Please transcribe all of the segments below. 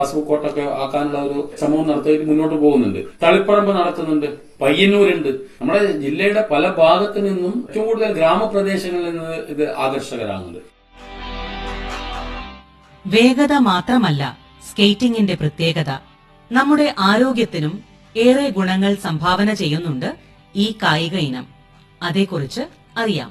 കാസർകോട്ടൊക്കെ ആക്കാനുള്ള ഒരു ശ്രമവും നടത്തി മുന്നോട്ട് പോകുന്നുണ്ട് തളിപ്പറമ്പ് നടക്കുന്നുണ്ട് പയ്യന്നൂരുണ്ട് നമ്മുടെ ജില്ലയുടെ പല ഭാഗത്തു നിന്നും ഏറ്റവും കൂടുതൽ ഗ്രാമപ്രദേശങ്ങളിൽ നിന്ന് ഇത് ആകർഷകരാകുന്നുണ്ട് വേഗത മാത്രമല്ല സ്കേറ്റിംഗിന്റെ പ്രത്യേകത നമ്മുടെ ആരോഗ്യത്തിനും ഏറെ ഗുണങ്ങൾ സംഭാവന ചെയ്യുന്നുണ്ട് ഈ കായിക ഇനം അതേക്കുറിച്ച് അറിയാം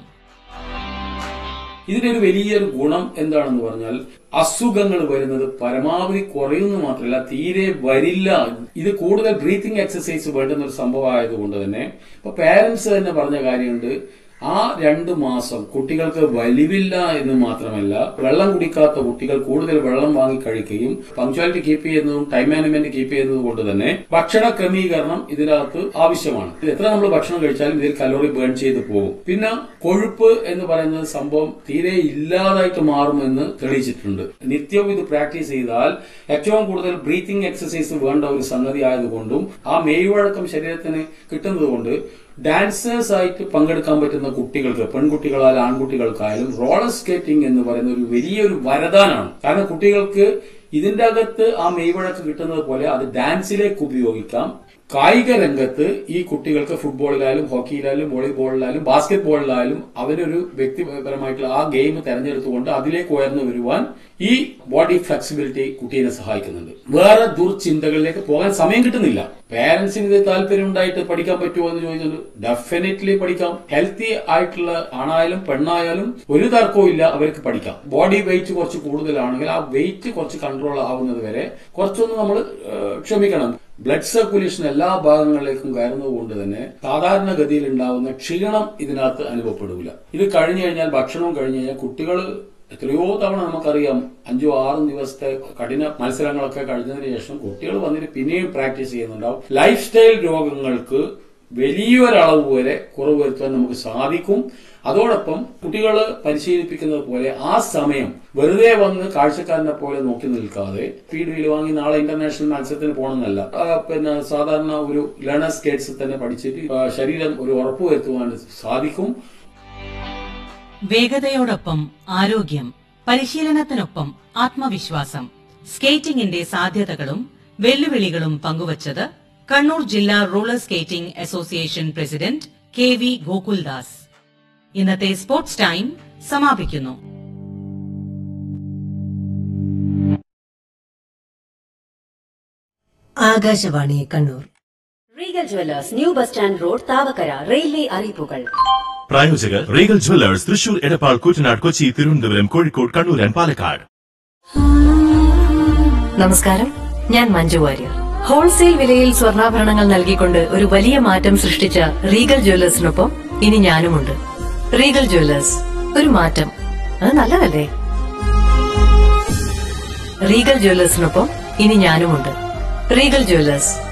ഇതിനൊരു വലിയൊരു ഗുണം എന്താണെന്ന് പറഞ്ഞാൽ അസുഖങ്ങൾ വരുന്നത് പരമാവധി കുറയുന്നു മാത്രമല്ല തീരെ വരില്ല ഇത് കൂടുതൽ ബ്രീത്തിങ് എക്സസൈസ് വേണ്ടുന്ന ഒരു സംഭവമായതുകൊണ്ട് തന്നെ ഇപ്പൊ പേരൻസ് തന്നെ പറഞ്ഞ കാര്യമുണ്ട് ആ രണ്ട് മാസം കുട്ടികൾക്ക് വലിവില്ല എന്ന് മാത്രമല്ല വെള്ളം കുടിക്കാത്ത കുട്ടികൾ കൂടുതൽ വെള്ളം വാങ്ങി കഴിക്കുകയും പങ്ക്ച്വാലിറ്റി കീപ്പ് ചെയ്യുന്നതും ടൈം മാനേജ്മെന്റ് കീപ്പ് ചെയ്യുന്നത് കൊണ്ട് തന്നെ ഭക്ഷണ ക്രമീകരണം ഇതിനകത്ത് ആവശ്യമാണ് ഇത് എത്ര നമ്മൾ ഭക്ഷണം കഴിച്ചാലും ഇതിൽ കലോറി ബേൺ ചെയ്ത് പോകും പിന്നെ കൊഴുപ്പ് എന്ന് പറയുന്നത് സംഭവം തീരെ ഇല്ലാതായിട്ട് മാറുമെന്ന് തെളിയിച്ചിട്ടുണ്ട് നിത്യവും ഇത് പ്രാക്ടീസ് ചെയ്താൽ ഏറ്റവും കൂടുതൽ ബ്രീത്തിങ് എക്സസൈസ് വേണ്ട ഒരു സംഗതി ആയതുകൊണ്ടും ആ മെയ്വഴക്കം ശരീരത്തിന് കിട്ടുന്നതുകൊണ്ട് ഡാൻസേഴ്സ് ആയിട്ട് പങ്കെടുക്കാൻ പറ്റുന്ന കുട്ടികൾക്ക് പെൺകുട്ടികളായാലും ആൺകുട്ടികൾക്കായാലും റോളർ സ്കേറ്റിംഗ് എന്ന് പറയുന്ന ഒരു വലിയൊരു വരദാനാണ് കാരണം കുട്ടികൾക്ക് ഇതിന്റെ അകത്ത് ആ മെയ്വഴക്ക് കിട്ടുന്നത് പോലെ അത് ഡാൻസിലേക്ക് ഉപയോഗിക്കാം കായിക രംഗത്ത് ഈ കുട്ടികൾക്ക് ഫുട്ബോളിലായാലും ഹോക്കിയിലായാലും വോളിബോളിലായാലും ബാസ്കറ്റ് ബോളിലായാലും അവരൊരു വ്യക്തിപരമായിട്ടുള്ള ആ ഗെയിം തെരഞ്ഞെടുത്തുകൊണ്ട് അതിലേക്ക് ഉയർന്നു വരുവാൻ ഈ ബോഡി ഫ്ലെക്സിബിലിറ്റി കുട്ടീനെ സഹായിക്കുന്നുണ്ട് വേറെ ദുർചിന്തകളിലേക്ക് പോകാൻ സമയം കിട്ടുന്നില്ല പേരൻസിന് ഇത് താല്പര്യം ഉണ്ടായിട്ട് പഠിക്കാൻ പറ്റുമോ എന്ന് ചോദിച്ചത് ഡെഫിനറ്റ്ലി പഠിക്കാം ഹെൽത്തി ആയിട്ടുള്ള ആണായാലും പെണ്ണായാലും ഒരു തർക്കവും ഇല്ല അവർക്ക് പഠിക്കാം ബോഡി വെയിറ്റ് കുറച്ച് കൂടുതലാണെങ്കിൽ ആ വെയിറ്റ് കുറച്ച് കൺട്രോൾ ആവുന്നത് വരെ കുറച്ചൊന്ന് നമ്മൾ ക്ഷമിക്കണം ബ്ലഡ് സർക്കുലേഷൻ എല്ലാ ഭാഗങ്ങളിലേക്കും കയറുന്നത് കൊണ്ട് തന്നെ സാധാരണഗതിയിൽ ഉണ്ടാവുന്ന ക്ഷീണം ഇതിനകത്ത് അനുഭവപ്പെടില്ല ഇത് കഴിഞ്ഞു കഴിഞ്ഞാൽ ഭക്ഷണവും കഴിഞ്ഞു കഴിഞ്ഞാൽ കുട്ടികൾ എത്രയോ തവണ നമുക്കറിയാം അഞ്ചോ ആറും ദിവസത്തെ കഠിന മത്സരങ്ങളൊക്കെ കഴിഞ്ഞതിന് ശേഷം കുട്ടികൾ വന്നിട്ട് പിന്നെയും പ്രാക്ടീസ് ചെയ്യുന്നുണ്ടാവും ലൈഫ് സ്റ്റൈൽ രോഗങ്ങൾക്ക് വലിയൊരളവ് വരെ കുറവ് വരുത്താൻ നമുക്ക് സാധിക്കും അതോടൊപ്പം കുട്ടികൾ പരിശീലിപ്പിക്കുന്നത് പോലെ ആ സമയം വെറുതെ വന്ന് കാഴ്ചക്കാരനെ പോലെ നോക്കി നിൽക്കാതെ സ്പീഡ് വീൽ വാങ്ങി നാളെ ഇന്റർനാഷണൽ മത്സരത്തിന് പോകണമെന്നല്ല ആ, പിന്നെ സാധാരണ ഒരു ലേണേഴ്സ് സ്കേറ്റ്സ് തന്നെ പഠിച്ചിട്ട് ആ, ശരീരം ഒരു ഉറപ്പ് വരുത്തുവാൻ സാധിക്കും വേഗതയോടൊപ്പം ആരോഗ്യം പരിശീലനത്തിനൊപ്പം ആത്മവിശ്വാസം സ്കേറ്റിംഗിന്റെ സാധ്യതകളും വെല്ലുവിളികളും പങ്കുവച്ചത് കണ്ണൂർ ജില്ലാ roller skating association president K V Gokuldas ഇന്നത്തെ സ്പോർട്സ് ടൈം സമാപിക്കുന്നു Akashvani Kannur Regal jewellers new bus stand road Thavakkara railway അറിയിപ്പുകൾ പ്രായോജകർ Regal jewellers Thrissur Edappal Koottanad Kochi Thiruvananthapuram Kozhikode Kannur and Palakkad നമസ്കാരം ഞാൻ മഞ്ജു വാര്യർ ഹോൾസെയിൽ വിലയിൽ സ്വർണ്ണാഭരണങ്ങൾ നൽകിക്കൊണ്ട് ഒരു വലിയ മാറ്റം സൃഷ്ടിച്ച റീഗൽ ജ്വല്ലേഴ്സിനൊപ്പം ഇനി ഞാനുമുണ്ട് റീഗൽ ജ്വല്ലേഴ്സ് ഒരു മാറ്റം അത് നല്ലതല്ലേ റീഗൽ ജ്വല്ലേഴ്സിനൊപ്പം ഇനി ഞാനുമുണ്ട് റീഗൽ ജ്വല്ലേഴ്സ്